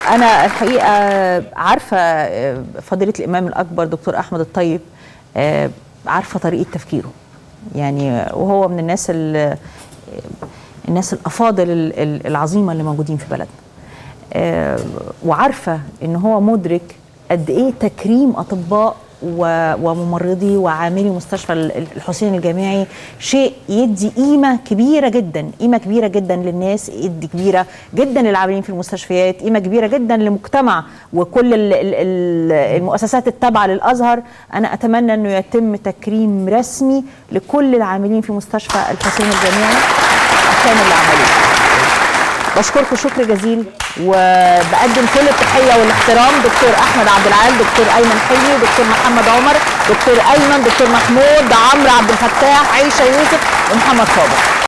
انا الحقيقه عارفه فضيله الامام الاكبر دكتور احمد الطيب عارفه طريقه تفكيره يعني وهو من الناس الناس الافاضل العظيمه اللي موجودين في بلدنا وعارفه ان هو مدرك قد ايه تكريم اطباء وممرضي وعاملي مستشفى الحسين الجامعي شيء يدي قيمه كبيره جدا قيمه كبيره جدا للناس يدي كبيره جدا للعاملين في المستشفيات قيمه كبيره جدا للمجتمع وكل المؤسسات التابعه للازهر انا اتمنى انه يتم تكريم رسمي لكل العاملين في مستشفى الحسين الجامعي عشان اللي عملوه بشكركم شكر جزيل وبقدم كل التحيه والاحترام دكتور احمد عبد العال دكتور ايمن حلمي دكتور محمد عمر دكتور ايمن دكتور محمود عمرو عبد الفتاح عيشه يوسف ومحمد صابر